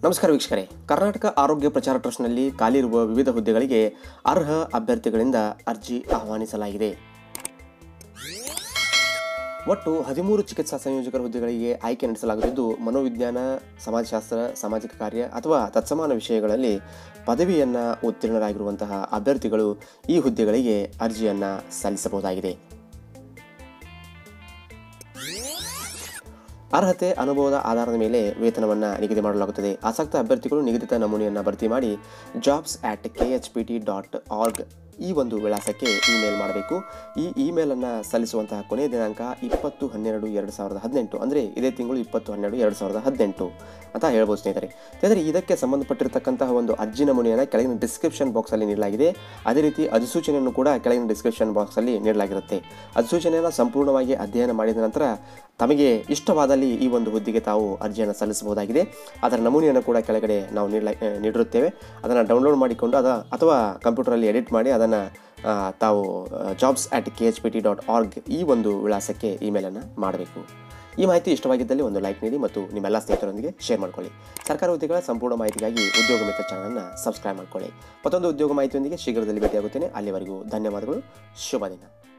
ನಮಸ್ಕಾರ ವೀಕ್ಷಕರೇ ಕರ್ನಾಟಕ ಆರೋಗ್ಯ ಪ್ರಚಾರ ಟ್ರಸ್ಟ್ನಲ್ಲಿ ಖಾಲಿ ಇರುವ ವಿವಿಧ ಹುದ್ದೆಗಳಿಗೆ ಅರ್ಹ ಅಭ್ಯರ್ಥಿಗಳಿಂದ ಅರ್ಜಿ ಆಹ್ವಾನಿಸಲಾಗಿದೆ ಒಟ್ಟು ಹದಿಮೂರು ಚಿಕಿತ್ಸಾ ಸಂಯೋಜಕರ ಹುದ್ದೆಗಳಿಗೆ ಆಯ್ಕೆ ನಡೆಸಲಾಗುತ್ತಿದ್ದು ಮನೋವಿಜ್ಞಾನ ಸಮಾಜಶಾಸ್ತ್ರ ಸಾಮಾಜಿಕ ಕಾರ್ಯ ಅಥವಾ ತತ್ಸಮಾನ ವಿಷಯಗಳಲ್ಲಿ ಪದವಿಯನ್ನು ಉತ್ತೀರ್ಣರಾಗಿರುವಂತಹ ಅಭ್ಯರ್ಥಿಗಳು ಈ ಹುದ್ದೆಗಳಿಗೆ ಅರ್ಜಿಯನ್ನು ಸಲ್ಲಿಸಬಹುದಾಗಿದೆ ಅರ್ಹತೆ ಅನುಭವದ ಆಧಾರದ ಮೇಲೆ ವೇತನವನ್ನು ನಿಗದಿ ಮಾಡಲಾಗುತ್ತದೆ ಆಸಕ್ತ ಅಭ್ಯರ್ಥಿಗಳು ನಿಗದಿತ ನಮೂನೆಯನ್ನು ಭರ್ತಿ ಮಾಡಿ jobs at K H P T dot org ಈ ಒಂದು ವಿಳಾಸಕ್ಕೆ ಇಮೇಲ್ ಮಾಡಬೇಕು ಈ ಇಮೇಲನ್ನು ಸಲ್ಲಿಸುವಂತಹ ಕೊನೆಯ ದಿನಾಂಕ ಇಪ್ಪತ್ತು ಹನ್ನೆರಡು ಎರಡು ಸಾವಿರದ ಹದಿನೆಂಟು ಅಂದರೆ ಇದೇ ತಿಂಗಳು ಇಪ್ಪತ್ತು ಹನ್ನೆರಡು ಎರಡು ಸಾವಿರದ ಹದಿನೆಂಟು ಅಂತ ಹೇಳ್ಬೋದು ಸ್ನೇಹಿತರೆ ಸ್ನೇಹಿತರೆ ಇದಕ್ಕೆ ಸಂಬಂಧಪಟ್ಟಿರತಕ್ಕಂತಹ ಒಂದು ಅರ್ಜಿ ನಮೂನೆಯನ್ನು ಕೆಳಗಿನ ಡಿಸ್ಕ್ರಿಪ್ಷನ್ ಬಾಕ್ಸಲ್ಲಿ ನೀಡಲಾಗಿದೆ ಅದೇ ರೀತಿ ಅಧಿಸೂಚನೆಯನ್ನು ಕೂಡ ಕೆಳಗಿನ ಡಿಸ್ಕ್ರಿಪ್ಷನ್ ಬಾಕ್ಸಲ್ಲಿ ನೀಡಲಾಗಿರುತ್ತೆ ಅಧಿಸೂಚನೆಯನ್ನು ಸಂಪೂರ್ಣವಾಗಿ ಅಧ್ಯಯನ ಮಾಡಿದ ನಂತರ ತಮಗೆ ಇಷ್ಟವಾದಲ್ಲಿ ಈ ಒಂದು ಹುದ್ದೆಗೆ ತಾವು ಅರ್ಜಿಯನ್ನು ಸಲ್ಲಿಸಬಹುದಾಗಿದೆ ಅದರ ನಮೂನೆಯನ್ನು ಕೂಡ ಕೆಳಗಡೆ ನಾವು ನೀಡಲ ನೀಡಿರುತ್ತೇವೆ ಅದನ್ನು ಡೌನ್ಲೋಡ್ ಮಾಡಿಕೊಂಡು ಅದ ಅಥವಾ ಕಂಪ್ಯೂಟರಲ್ಲಿ ಎಡಿಟ್ ಮಾಡಿ ಅದನ್ನು ತಾವು jobs at K H P T dot org ಈ ಒಂದು ವಿಳಾಸಕ್ಕೆ ಇಮೇಲನ್ನು ಮಾಡಬೇಕು ಈ ಮಾಹಿತಿ ಇಷ್ಟವಾಗಿದ್ದಲ್ಲಿ ಒಂದು ಲೈಕ್ ನೀಡಿ ಮತ್ತು ನಿಮ್ಮೆಲ್ಲ ಸ್ನೇಹಿತರೊಂದಿಗೆ ಶೇರ್ ಮಾಡ್ಕೊಳ್ಳಿ ಸರ್ಕಾರಿ ಹುದ್ದೆಗಳ ಸಂಪೂರ್ಣ ಮಾಹಿತಿಗಾಗಿ ಉದ್ಯೋಗ ಮಿತ್ರ ಚಾನಲನ್ನು ಸಬ್ಸ್ಕ್ರೈಬ್ ಮಾಡ್ಕೊಳ್ಳಿ ಮತ್ತೊಂದು ಉದ್ಯೋಗ ಮಾಹಿತಿಯೊಂದಿಗೆ ಶೀಘ್ರದಲ್ಲಿ ಭೇಟಿಯಾಗುತ್ತೇನೆ ಅಲ್ಲಿವರೆಗೂ ಧನ್ಯವಾದಗಳು ಶುಭ ದಿನ